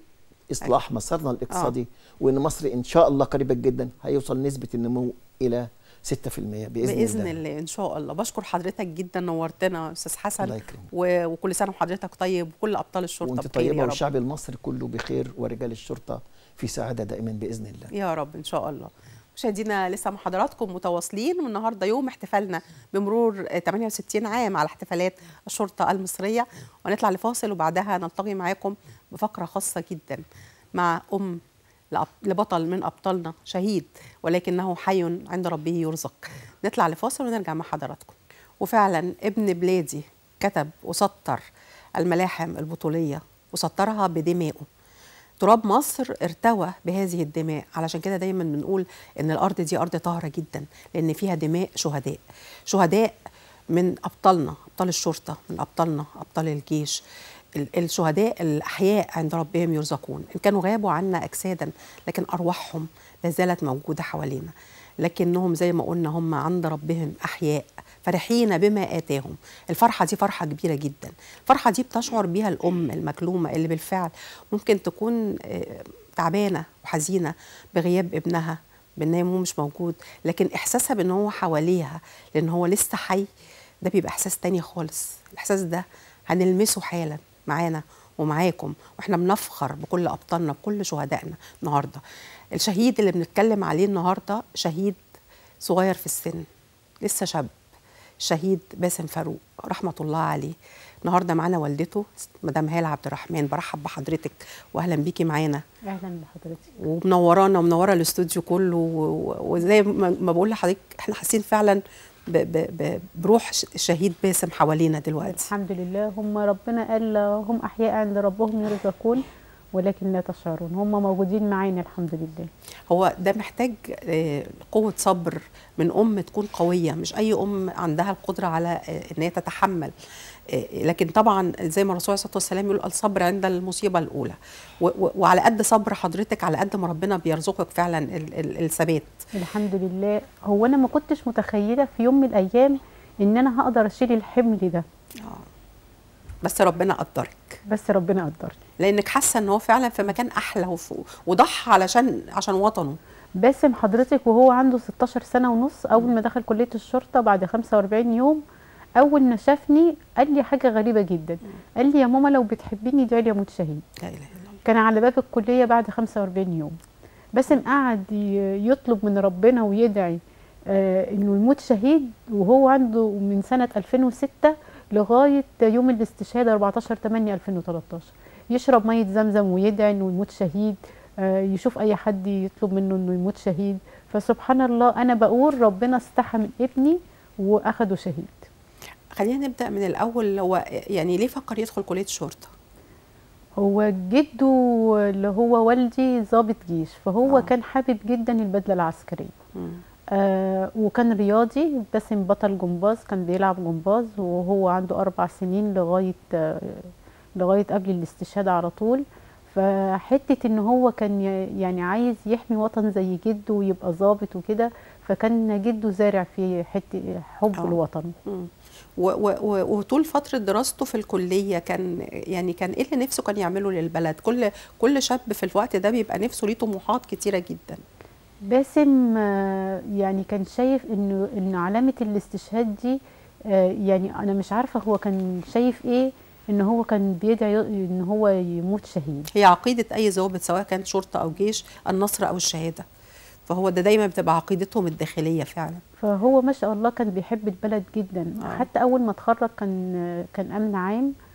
[SPEAKER 7] باصلاح مسارنا الاقتصادي وان مصر ان شاء الله قريبا جدا هيوصل نسبه النمو الى 6% باذن,
[SPEAKER 1] باذن
[SPEAKER 7] الله
[SPEAKER 1] الله ان شاء الله بشكر حضرتك جدا نورتنا يا استاذ حسن
[SPEAKER 7] الله يكرمك.
[SPEAKER 1] و... وكل سنه وحضرتك طيب وكل ابطال الشرطه
[SPEAKER 7] وانت
[SPEAKER 1] بخير
[SPEAKER 7] طيبه
[SPEAKER 1] يا رب
[SPEAKER 7] والشعب المصري كله بخير ورجال الشرطه في سعاده دائما باذن الله
[SPEAKER 1] يا رب ان شاء الله مشاهدينا لسه مع حضراتكم متواصلين والنهارده يوم احتفالنا بمرور آه، 68 عام على احتفالات الشرطه المصريه ونطلع لفاصل وبعدها نلتقي معاكم بفقره خاصه جدا مع ام لأب- لبطل من ابطالنا شهيد ولكنه حي عند ربه يرزق نطلع لفاصل ونرجع مع حضراتكم وفعلا ابن بلادي كتب وسطر الملاحم البطوليه وسطرها بدمائه تراب مصر ارتوى بهذه الدماء علشان كده دايما بنقول ان الارض دي ارض طاهره جدا لان فيها دماء شهداء شهداء من ابطالنا ابطال الشرطه من ابطالنا ابطال الجيش ال- الشهداء الاحياء عند ربهم يرزقون ان كانوا غابوا عنا اجسادا لكن ارواحهم لا زالت موجوده حوالينا لكنهم زي ما قلنا هم عند ربهم احياء فرحين بما اتاهم الفرحه دي فرحه كبيره جدا الفرحه دي بتشعر بيها الام المكلومه اللي بالفعل ممكن تكون آه، تعبانه وحزينه بغياب ابنها بان هو مش موجود لكن احساسها بان هو حواليها لان هو لسه حي ده بيبقى احساس تاني خالص الاحساس ده هنلمسه حالا معانا ومعاكم واحنا بنفخر بكل ابطالنا بكل شهدائنا النهارده الشهيد اللي بنتكلم عليه النهارده شهيد صغير في السن لسه شاب شهيد باسم فاروق رحمه الله عليه النهارده معانا والدته مدام هاله عبد الرحمن برحب بحضرتك واهلا بيكي معانا
[SPEAKER 13] اهلا بحضرتك
[SPEAKER 1] ومنورانا ومنوره الاستوديو كله و- و- وزي ما ما بقول لحضرتك احنا حاسين فعلا ب ب ب بروح ش- الشهيد باسم حوالينا دلوقتي
[SPEAKER 13] الحمد لله هم ربنا قال هم احياء عند ربهم يرزقون ولكن لا تشعرون هم موجودين معانا الحمد لله
[SPEAKER 1] هو ده محتاج آه، قوة صبر من أم تكون قوية مش أي أم عندها القدرة على آه، إن هي تتحمل آه، لكن طبعا زي ما الرسول عليه الصلاة والسلام يقول الصبر عند المصيبة الأولى و- و- وعلى قد صبر حضرتك على قد ما ربنا بيرزقك فعلا ال- ال- الثبات
[SPEAKER 13] الحمد لله هو انا ما كنتش متخيله في يوم من الايام ان انا هقدر اشيل الحمل ده
[SPEAKER 1] بس ربنا قدرك
[SPEAKER 13] بس ربنا قدرني
[SPEAKER 1] لأنك حاسة إن هو فعلا في مكان أحلى وف- وضحى علشان عشان وطنه
[SPEAKER 13] باسم حضرتك وهو عنده 16 سنه ونص اول ما دخل كليه الشرطه بعد 45 يوم اول ما شافني قال لي حاجه غريبه جدا قال لي يا ماما لو بتحبيني ادعي لي اموت شهيد
[SPEAKER 1] لا إله إلا
[SPEAKER 13] كان على باب الكليه بعد 45 يوم باسم قعد ي- يطلب من ربنا ويدعي آه انه يموت شهيد وهو عنده من سنه 2006 لغايه يوم الاستشهاد 14 8 2013 يشرب ميه زمزم ويدعي انه يموت شهيد آه يشوف اي حد يطلب منه انه يموت شهيد فسبحان الله انا بقول ربنا استحى من ابني واخده شهيد
[SPEAKER 1] خلينا نبدأ من الأول هو يعني ليه فكر يدخل كلية الشرطة؟
[SPEAKER 13] هو جده اللي هو والدي ضابط جيش فهو آه. كان حابب جدا البدله العسكريه آه وكان رياضي باسم بطل جمباز كان بيلعب جمباز وهو عنده أربع سنين لغاية آه لغاية قبل الاستشهاد على طول فحتة ان هو كان ي- يعني عايز يحمي وطن زي جده ويبقى ظابط وكده فكان جده زارع في حتة حب
[SPEAKER 1] آه.
[SPEAKER 13] الوطن
[SPEAKER 1] مم. و- و- و- وطول فترة دراسته في الكلية كان يعني كان ايه اللي نفسه كان يعمله للبلد؟ كل كل شاب في الوقت ده بيبقى نفسه ليه طموحات كتيرة جدا.
[SPEAKER 13] باسم آه، يعني كان شايف انه ان علامة الاستشهاد دي آه، يعني انا مش عارفة هو كان شايف ايه ان هو كان بيدعي ان هو يموت شهيد
[SPEAKER 1] هي عقيدة أي ضابط سواء كانت شرطة أو جيش النصر أو الشهادة. فهو ده دايما بتبقى عقيدتهم الداخلية فعلا.
[SPEAKER 13] فهو ما شاء الله كان بيحب البلد جدا
[SPEAKER 1] آه.
[SPEAKER 13] حتى اول ما اتخرج كان كان امن عام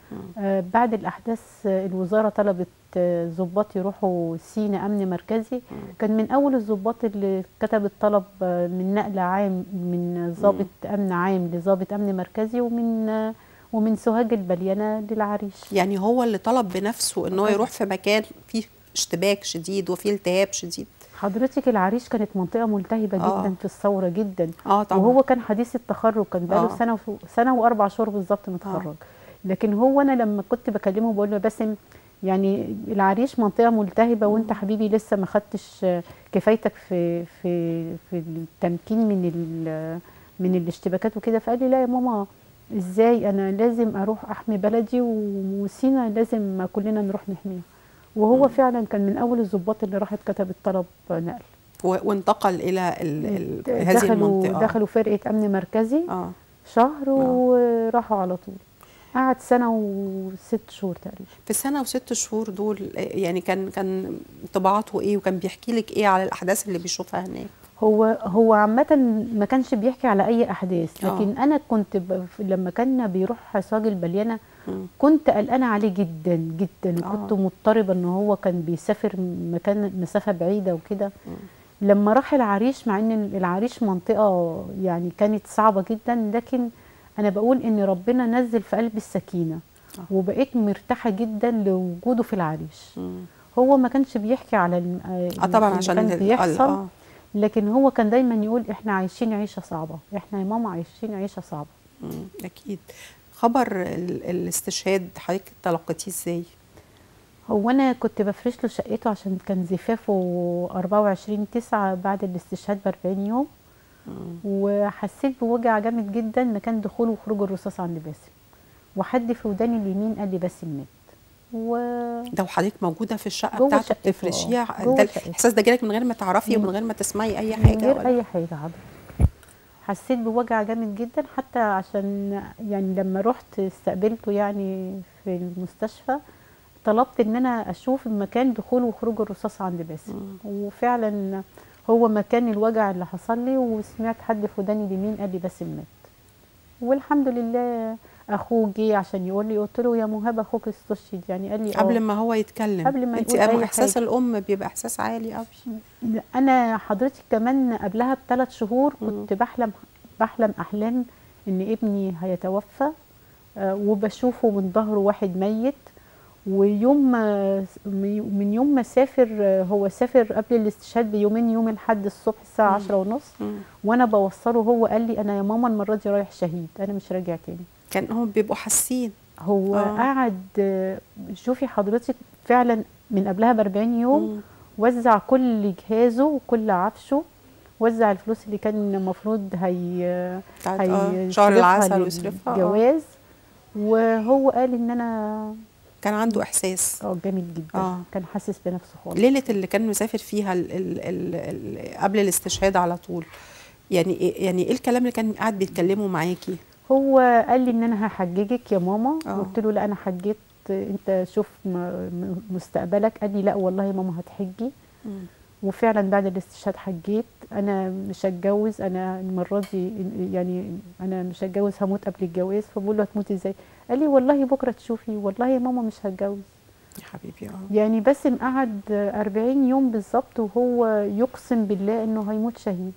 [SPEAKER 13] آه بعد الاحداث آه، الوزاره طلبت آه، ضباط يروحوا سينا امن مركزي كان من اول الضباط اللي كتبت طلب آه، من نقل عام من ضابط امن عام لضابط امن مركزي ومن آه، ومن سوهاج البليانه للعريش
[SPEAKER 1] يعني هو اللي طلب بنفسه ان هو يروح في مكان فيه اشتباك شديد وفيه التهاب شديد
[SPEAKER 13] حضرتك العريش كانت منطقة ملتهبة
[SPEAKER 1] آه.
[SPEAKER 13] جدا في الثورة جدا
[SPEAKER 1] اه طبعا
[SPEAKER 13] وهو كان حديث التخرج كان بقاله
[SPEAKER 1] آه.
[SPEAKER 13] سنة و- سنة وأربع شهور بالظبط متخرج لكن هو أنا لما كنت بكلمه بقول له باسم يعني العريش منطقة ملتهبة وأنت حبيبي لسه ما خدتش آه، كفايتك في في في التمكين من ال- من الاشتباكات وكده فقال لي لا يا ماما ازاي انا لازم اروح احمي بلدي و- وسينا لازم كلنا نروح نحميها وهو فعلا كان من اول الضباط اللي راحت كتبت طلب نقل
[SPEAKER 1] و- وانتقل الى ال ال هذه
[SPEAKER 13] دخلوا
[SPEAKER 1] المنطقه
[SPEAKER 13] دخلوا فرقه امن مركزي
[SPEAKER 1] اه
[SPEAKER 13] شهر وراحوا على طول قعد سنه وست شهور تقريبا
[SPEAKER 1] في السنه وست شهور دول آه، يعني كان كان طباعته ايه وكان بيحكي لك ايه على الاحداث اللي بيشوفها هناك
[SPEAKER 13] هو هو عامة ما كانش بيحكي على أي أحداث
[SPEAKER 1] آه.
[SPEAKER 13] لكن أنا كنت ب... لما كان بيروح سواج البليانة
[SPEAKER 1] مم.
[SPEAKER 13] كنت قلقانة عليه جدا جدا
[SPEAKER 1] آه.
[SPEAKER 13] وكنت مضطربة إن هو كان بيسافر مكان مسافة بعيدة وكده لما راح العريش مع إن العريش منطقة يعني كانت صعبة جدا لكن أنا بقول إن ربنا نزل في قلبي السكينة وبقيت مرتاحة جدا لوجوده في العريش
[SPEAKER 1] مم.
[SPEAKER 13] هو ما كانش بيحكي على الم...
[SPEAKER 1] اه طبعا
[SPEAKER 13] اللي
[SPEAKER 1] عشان
[SPEAKER 13] كان
[SPEAKER 1] ال-
[SPEAKER 13] بيحصل
[SPEAKER 1] اه
[SPEAKER 13] لكن هو كان دايما يقول احنا عايشين عيشه صعبه احنا يا ماما عايشين عيشه صعبه
[SPEAKER 1] مم، اكيد خبر ال- الاستشهاد حضرتك تلقيتيه ازاي
[SPEAKER 13] هو انا كنت بفرش له شقته عشان كان زفافه 24 9 بعد الاستشهاد ب 40 يوم وحسيت بوجع جامد جدا مكان دخول وخروج الرصاص عند باسم وحد في وداني اليمين قال لي باسم مات و
[SPEAKER 1] ده وحضرتك موجوده في الشقه
[SPEAKER 13] جوه
[SPEAKER 1] بتاعته
[SPEAKER 13] شقته،
[SPEAKER 1] بتفرشيها
[SPEAKER 13] آه، جوه
[SPEAKER 1] ده
[SPEAKER 13] شقته.
[SPEAKER 1] الاحساس ده جالك من غير ما تعرفي ومن غير ما تسمعي اي
[SPEAKER 13] من
[SPEAKER 1] حاجه
[SPEAKER 13] غير
[SPEAKER 1] ولا
[SPEAKER 13] اي حاجه حضرتك حسيت بوجع جامد جدا حتى عشان يعني لما رحت استقبلته يعني في المستشفى طلبت ان انا اشوف مكان دخول وخروج الرصاص عند باسم وفعلا هو مكان الوجع اللي حصل لي وسمعت حد في وداني اليمين قال لي باسم مات والحمد لله اخوه جه عشان يقول لي قلت له يا مهاب اخوك استشهد يعني قال لي آه.
[SPEAKER 1] قبل ما هو يتكلم
[SPEAKER 13] قبل ما
[SPEAKER 1] انت
[SPEAKER 13] يقول أي
[SPEAKER 1] احساس
[SPEAKER 13] حاجة.
[SPEAKER 1] الام بيبقى احساس عالي قوي
[SPEAKER 13] لا، انا حضرتك كمان قبلها بثلاث شهور كنت بحلم بحلم احلام ان ابني هيتوفى آه، وبشوفه من ظهره واحد ميت ويوم ما من يوم ما سافر آه، هو سافر قبل الاستشهاد بيومين يوم الاحد الصبح الساعه
[SPEAKER 1] مم.
[SPEAKER 13] عشرة ونص
[SPEAKER 1] مم.
[SPEAKER 13] وانا بوصله هو قال لي انا يا ماما المره دي رايح شهيد انا مش راجع تاني
[SPEAKER 1] كان هم بيبقوا حاسين
[SPEAKER 13] هو
[SPEAKER 1] آه.
[SPEAKER 13] آه. قعد آه، شوفي حضرتك فعلا من قبلها ب 40 يوم
[SPEAKER 1] مم.
[SPEAKER 13] وزع كل جهازه وكل عفشه وزع الفلوس اللي كان المفروض هي
[SPEAKER 1] بتاعت اه
[SPEAKER 13] هيصرفها
[SPEAKER 1] شهر العسل ويصرفها آه.
[SPEAKER 13] للجواز وهو قال ان انا
[SPEAKER 1] كان عنده احساس
[SPEAKER 13] اه جامد جدا
[SPEAKER 1] آه.
[SPEAKER 13] كان حاسس بنفسه خالص
[SPEAKER 1] ليله اللي كان مسافر فيها ال ال ال ال قبل الاستشهاد على طول يعني إيه يعني ايه الكلام اللي كان قاعد بيتكلموا معاكي
[SPEAKER 13] هو قال لي ان انا هحججك يا ماما
[SPEAKER 1] آه.
[SPEAKER 13] قلت له لا انا حجيت انت شوف م- م- مستقبلك قال لي لا والله يا ماما هتحجي وفعلا بعد الاستشهاد حجيت انا مش هتجوز انا المره دي يعني انا مش هتجوز هموت قبل الجواز فبقول له هتموت ازاي قال لي والله بكره تشوفي والله يا ماما مش هتجوز
[SPEAKER 1] يا حبيبي اه
[SPEAKER 13] يعني باسم قعد 40 يوم بالظبط وهو يقسم بالله انه هيموت شهيد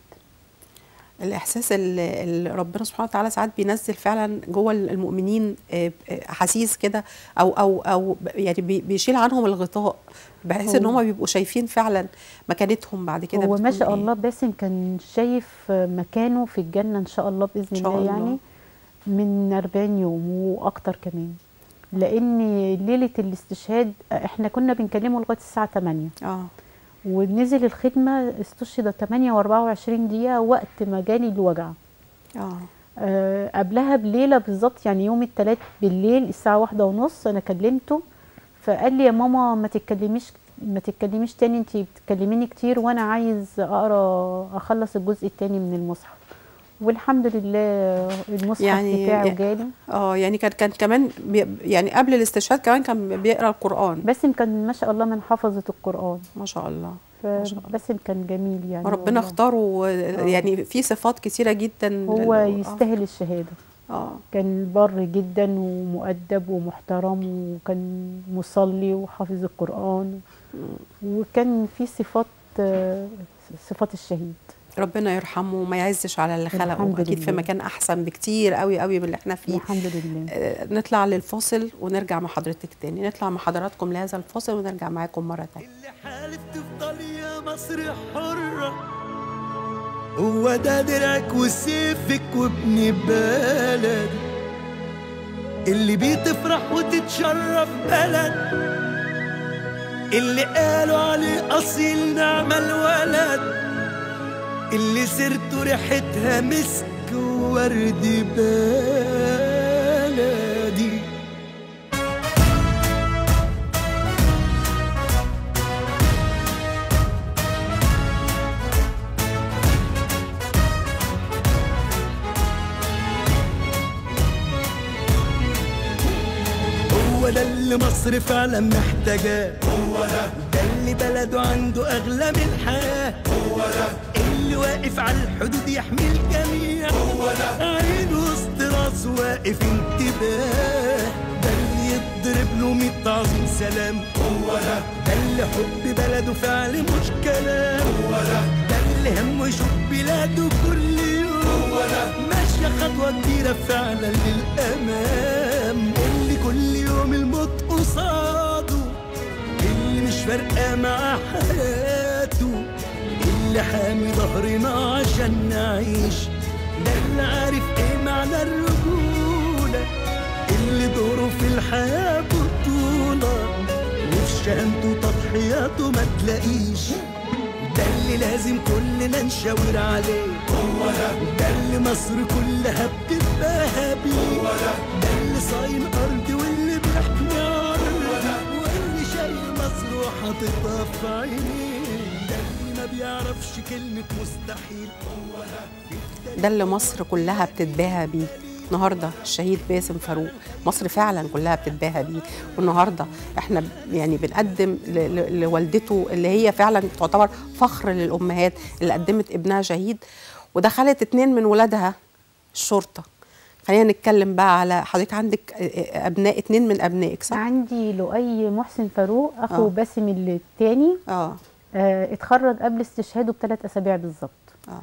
[SPEAKER 1] الاحساس اللي اللي ربنا سبحانه وتعالى ساعات بينزل فعلا جوه المؤمنين آه، آه، احاسيس كده او او او ب- يعني بي- بيشيل عنهم الغطاء بحيث ان
[SPEAKER 13] هو-
[SPEAKER 1] هم بيبقوا شايفين فعلا مكانتهم بعد كده
[SPEAKER 13] هو ما
[SPEAKER 1] بتكون
[SPEAKER 13] شاء
[SPEAKER 1] إيه.
[SPEAKER 13] الله باسم كان شايف مكانه في الجنة إن شاء الله بإذن
[SPEAKER 1] إن شاء
[SPEAKER 13] الله
[SPEAKER 1] الله.
[SPEAKER 13] يعني من 40 يوم وأكتر كمان لأن ليلة الاستشهاد إحنا كنا بنكلمه لغاية الساعة 8
[SPEAKER 1] اه
[SPEAKER 13] ونزل الخدمة استشهد 8 و24 دقيقة وقت ما جالي الوجع
[SPEAKER 1] اه
[SPEAKER 13] آه قبلها بليلة بالظبط يعني يوم الثلاث بالليل الساعة واحدة ونص أنا كلمته فقال لي يا ماما ما تتكلميش ما تتكلميش تاني انتي بتكلميني كتير وانا عايز اقرا اخلص الجزء التاني من المصحف والحمد لله المصحف
[SPEAKER 1] يعني-
[SPEAKER 13] بتاعه جالي
[SPEAKER 1] اه يعني كان كان كمان بي يعني قبل الاستشهاد كمان كان بيقرا القران
[SPEAKER 13] باسم كان ما شاء الله من حفظة القرآن
[SPEAKER 1] ما شاء الله
[SPEAKER 13] فباسم كان جميل يعني
[SPEAKER 1] ربنا
[SPEAKER 13] والله.
[SPEAKER 1] اختاره يعني في صفات كتيره جدا
[SPEAKER 13] هو
[SPEAKER 1] لل- آه.
[SPEAKER 13] يستاهل الشهادة
[SPEAKER 1] اه
[SPEAKER 13] كان بر جدا ومؤدب ومحترم وكان مصلي وحافظ القرآن وكان في صفات آه، صفات الشهيد
[SPEAKER 1] ربنا يرحمه وما يعزش على اللي خلقه
[SPEAKER 13] الحمد
[SPEAKER 1] اكيد في
[SPEAKER 13] لله.
[SPEAKER 1] مكان احسن بكتير قوي قوي من اللي احنا فيه
[SPEAKER 13] الحمد لله
[SPEAKER 1] آه، نطلع للفاصل ونرجع مع حضرتك تاني نطلع مع حضراتكم لهذا الفاصل ونرجع معاكم مره تانية
[SPEAKER 14] حالف تفضل يا مصر حرة هو ده درعك وسيفك وابن بلد اللي بيه تفرح وتتشرف بلد اللي قالوا عليه أصيل نعم الولد اللي سيرته ريحتها مسك وورد بلدي هو ده اللي مصر فعلا محتاجاه هو ده ده اللي بلده عنده اغلى من الحياه هو ده اللي واقف على الحدود يحمي الجميع هو ده عين وسط راسه واقف انتباه ده اللي يضرب له ميت تعظيم سلام هو ده ده اللي حب بلده فعل مش كلام هو ده ده اللي همه يشوف بلاده كل يوم هو ده ماشية خطوة كبيرة فعلا للأمام اللي كل يوم الموت قصاده اللي مش فارقة مع حياته اللي حامي ظهرنا عشان نعيش ده اللي عارف ايه معنى الرجولة اللي دوره في الحياة بطولة وفي شهامته تضحياته ما تلاقيش ده اللي لازم كلنا نشاور عليه هو ده ده اللي مصر كلها بتتباهى بيه هو ده ده اللي صاين ارض واللي بيحمي ارض واللي شايل مصر وحاططها في عينيه ده اللي ما بيعرفش كلمة مستحيل هو ده
[SPEAKER 1] ده اللي مصر كلها بتتباهى بيه النهارده الشهيد باسم فاروق مصر فعلا كلها بتتباهى بيه والنهارده احنا يعني بنقدم ل- ل- لوالدته اللي هي فعلا تعتبر فخر للامهات اللي قدمت ابنها شهيد ودخلت اتنين من ولادها الشرطه خلينا نتكلم بقى على حضرتك عندك ابناء اتنين من ابنائك صح؟
[SPEAKER 13] عندي لؤي محسن فاروق اخو
[SPEAKER 1] آه.
[SPEAKER 13] باسم الثاني
[SPEAKER 1] اه
[SPEAKER 13] آه اتخرج قبل استشهاده بثلاث اسابيع بالظبط
[SPEAKER 1] اه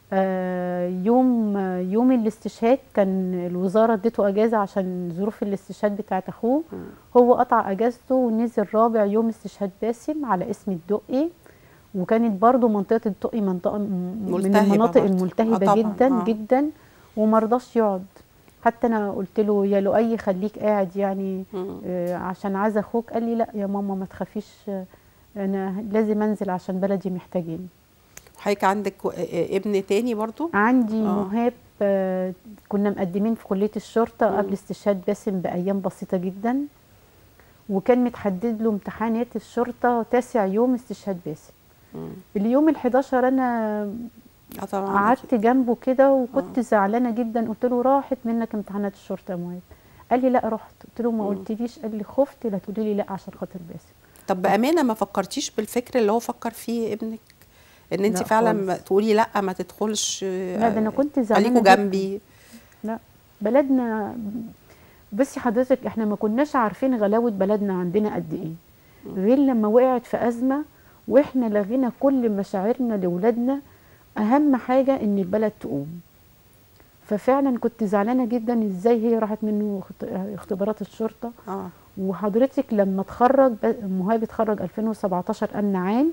[SPEAKER 13] آه يوم آه يوم الاستشهاد كان الوزاره اديته اجازه عشان ظروف الاستشهاد بتاعت اخوه هو قطع اجازته ونزل رابع يوم استشهاد باسم على اسم الدقي وكانت برضو منطقه الدقي منطقه م- من
[SPEAKER 1] ملتهبة
[SPEAKER 13] المناطق
[SPEAKER 1] برضو.
[SPEAKER 13] الملتهبه
[SPEAKER 1] آه طبعاً،
[SPEAKER 13] جدا
[SPEAKER 1] آه.
[SPEAKER 13] جدا ومرضاش يقعد حتى انا قلت له يا لؤي خليك قاعد يعني آه عشان عايز اخوك قال لي لا يا ماما ما تخافيش آه، انا لازم انزل عشان بلدي محتاجين
[SPEAKER 1] حضرتك عندك و- ابن تاني برضو؟
[SPEAKER 13] عندي
[SPEAKER 1] آه.
[SPEAKER 13] مهاب آه، كنا مقدمين في كلية الشرطة قبل استشهاد باسم بأيام بسيطة جدا وكان متحدد له امتحانات الشرطة تاسع يوم استشهاد باسم اليوم ال 11 أنا
[SPEAKER 1] اه طبعا
[SPEAKER 13] قعدت جنبه كده وكنت زعلانة جدا قلت له راحت منك امتحانات الشرطة يا مهاب قال لي لا رحت قلت له ما قلتليش قال لي خفت لا تقولي لي لا عشان خاطر باسم
[SPEAKER 1] طب بامانه ما فكرتيش بالفكر اللي هو فكر فيه ابنك ان انت
[SPEAKER 13] لا
[SPEAKER 1] فعلا
[SPEAKER 13] خالص.
[SPEAKER 1] ما تقولي لا ما تدخلش
[SPEAKER 13] لا ده انا كنت زعلانه
[SPEAKER 1] خليكوا
[SPEAKER 13] جداً.
[SPEAKER 1] جنبي
[SPEAKER 13] لا بلدنا بصي حضرتك احنا ما كناش عارفين غلاوه بلدنا عندنا قد ايه غير لما وقعت في ازمه واحنا لغينا كل مشاعرنا لاولادنا اهم حاجه ان البلد تقوم ففعلا كنت زعلانه جدا ازاي هي راحت منه اخت- اختبارات الشرطه
[SPEAKER 1] اه
[SPEAKER 13] وحضرتك لما اتخرج ب- مهاب اتخرج 2017 امن عام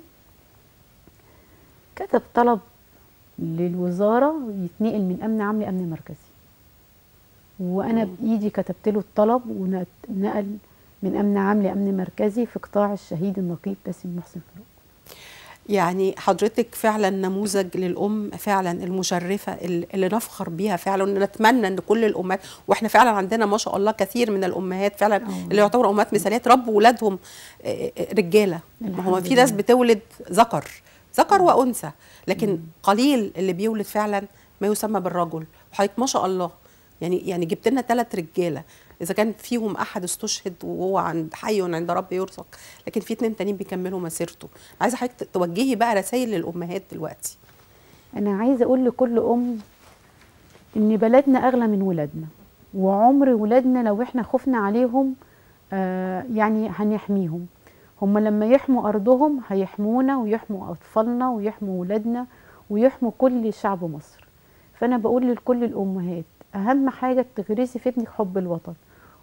[SPEAKER 13] كتب طلب للوزاره يتنقل من امن عام لامن مركزي وانا بايدي كتبت له الطلب ونقل من امن عام لامن مركزي في قطاع الشهيد النقيب باسم محسن فاروق
[SPEAKER 1] يعني حضرتك فعلا نموذج للام فعلا المشرفه اللي اللي نفخر بيها فعلا ونتمنى ان كل الامهات واحنا فعلا عندنا ما شاء الله كثير من الامهات فعلا اللي يعتبروا امهات مثاليات ربوا ولادهم آه، آه، رجاله ما هو
[SPEAKER 13] الحمد
[SPEAKER 1] في ناس
[SPEAKER 13] لله.
[SPEAKER 1] بتولد ذكر ذكر وانثى لكن قليل اللي بيولد فعلا ما يسمى بالرجل وحضرتك ما شاء الله يعني يعني جبت لنا ثلاث رجاله اذا كان فيهم احد استشهد وهو عند حي عند رب يرزق لكن في اتنين تانيين بيكملوا مسيرته عايزه حضرتك توجهي بقى رسائل للامهات دلوقتي
[SPEAKER 13] انا عايزه اقول لكل ام ان بلدنا اغلى من ولادنا وعمر ولادنا لو احنا خفنا عليهم آه يعني هنحميهم هم لما يحموا أرضهم هيحمونا ويحموا أطفالنا ويحموا ولادنا ويحموا كل شعب مصر فأنا بقول لكل الأمهات أهم حاجة تغرسي في ابنك حب الوطن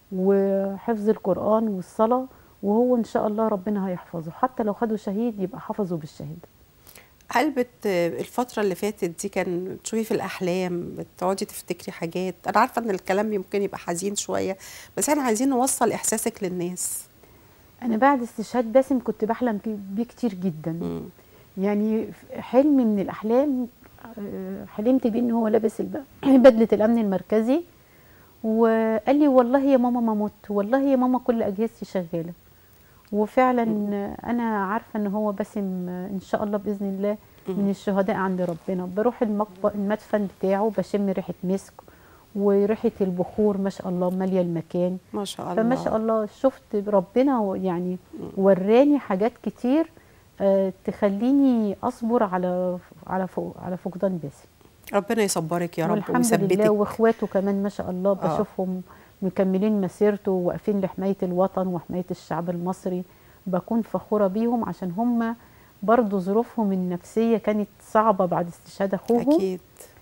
[SPEAKER 13] وحفظ القرآن والصلاة وهو إن شاء الله ربنا هيحفظه حتى لو خدوا شهيد يبقى حفظه بالشهادة
[SPEAKER 1] هل بت الفترة اللي فاتت دي كان تشوفي في الأحلام بتقعدي تفتكري حاجات أنا عارفة إن الكلام ممكن يبقى حزين شوية بس احنا عايزين نوصل إحساسك للناس
[SPEAKER 13] أنا بعد استشهاد باسم كنت بحلم بيه كتير جدا يعني حلم من الأحلام آه، حلمت بيه إن هو لابس الب- بدلة الأمن المركزي وقال لي والله يا ماما ما مت والله يا ماما كل أجهزتي شغالة وفعلا أنا عارفة إن هو باسم آه، إن شاء الله بإذن الله من الشهداء عند ربنا بروح المقبر المدفن بتاعه بشم ريحة مسك وريحة البخور ما شاء الله مالية المكان
[SPEAKER 1] ما شاء الله
[SPEAKER 13] فما شاء الله شفت ربنا و- يعني وراني حاجات كتير آه، تخليني اصبر على على فوق على فقدان باسم
[SPEAKER 1] ربنا يصبرك يا رب
[SPEAKER 13] والحمد لله
[SPEAKER 1] ويثبتك
[SPEAKER 13] واخواته كمان ما شاء الله
[SPEAKER 1] آه.
[SPEAKER 13] بشوفهم مكملين مسيرته واقفين لحمايه الوطن وحمايه الشعب المصري بكون فخوره بيهم عشان هم برضو ظروفهم النفسيه كانت صعبه بعد استشهاد اخوهم
[SPEAKER 1] أكيد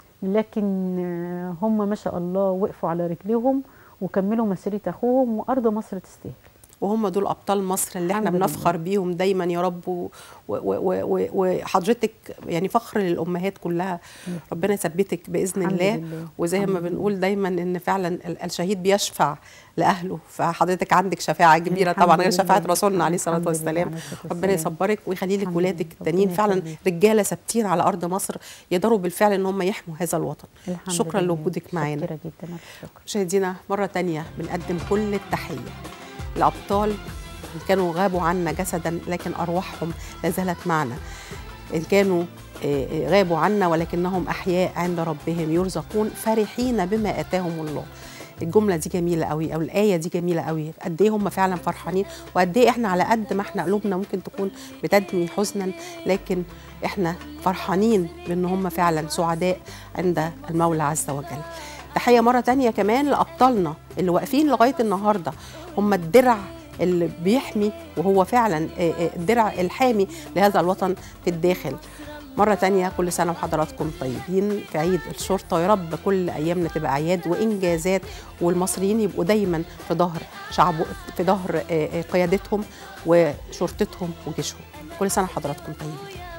[SPEAKER 13] لكن آه، هم ما شاء الله وقفوا على رجليهم وكملوا مسيره اخوهم وارض مصر تستاهل
[SPEAKER 1] وهم دول ابطال مصر اللي احنا
[SPEAKER 13] الحمد لله.
[SPEAKER 1] بنفخر بيهم دايما يا رب و- و- و- و- وحضرتك يعني فخر للامهات كلها ربنا يثبتك باذن
[SPEAKER 13] الحمد
[SPEAKER 1] الله
[SPEAKER 13] لله.
[SPEAKER 1] وزي ما
[SPEAKER 13] الحمد لله.
[SPEAKER 1] بنقول دايما ان فعلا ال- الشهيد بيشفع لاهله فحضرتك عندك شفاعه كبيره
[SPEAKER 13] الحمد
[SPEAKER 1] طبعا غير
[SPEAKER 13] لله.
[SPEAKER 1] شفاعه رسولنا عليه الصلاه
[SPEAKER 13] الحمد لله
[SPEAKER 1] والسلام
[SPEAKER 13] عليه الصلاة
[SPEAKER 1] ربنا
[SPEAKER 13] والسلام.
[SPEAKER 1] يصبرك ويخلي لك
[SPEAKER 13] الحمد
[SPEAKER 1] ولادك
[SPEAKER 13] لله.
[SPEAKER 1] التانيين
[SPEAKER 13] ربنا
[SPEAKER 1] فعلا
[SPEAKER 13] يخليك.
[SPEAKER 1] رجاله ثابتين على ارض مصر يقدروا بالفعل ان هم يحموا هذا الوطن
[SPEAKER 13] الحمد
[SPEAKER 1] شكرا
[SPEAKER 13] لله.
[SPEAKER 1] لوجودك معانا
[SPEAKER 13] متشكرة جدا ألف شكر
[SPEAKER 1] مشاهدينا مرة تانية بنقدم كل التحية لأبطال اللي كانوا غابوا عنا جسدا لكن أرواحهم لا زالت معنا إن كانوا آه، آه، غابوا عنا ولكنهم أحياء عند ربهم يرزقون فرحين بما آتاهم الله الجملة دي جميلة قوي أو الآية دي جميلة قوي قد إيه هم فعلا فرحانين وقد إيه إحنا على قد ما إحنا قلوبنا ممكن تكون بتدمي حزنا لكن إحنا فرحانين بإن هم فعلا سعداء عند المولى عز وجل تحية مرة تانية كمان لأبطالنا اللي واقفين لغاية النهاردة هم الدرع اللي بيحمي وهو فعلا آه، آه، الدرع الحامي لهذا الوطن في الداخل مرة تانية كل سنة وحضراتكم طيبين في عيد الشرطة يا رب كل أيامنا تبقى أعياد وإنجازات والمصريين يبقوا دايما في ظهر شعب في ظهر آه، آه، قيادتهم وشرطتهم وجيشهم كل سنة وحضراتكم طيبين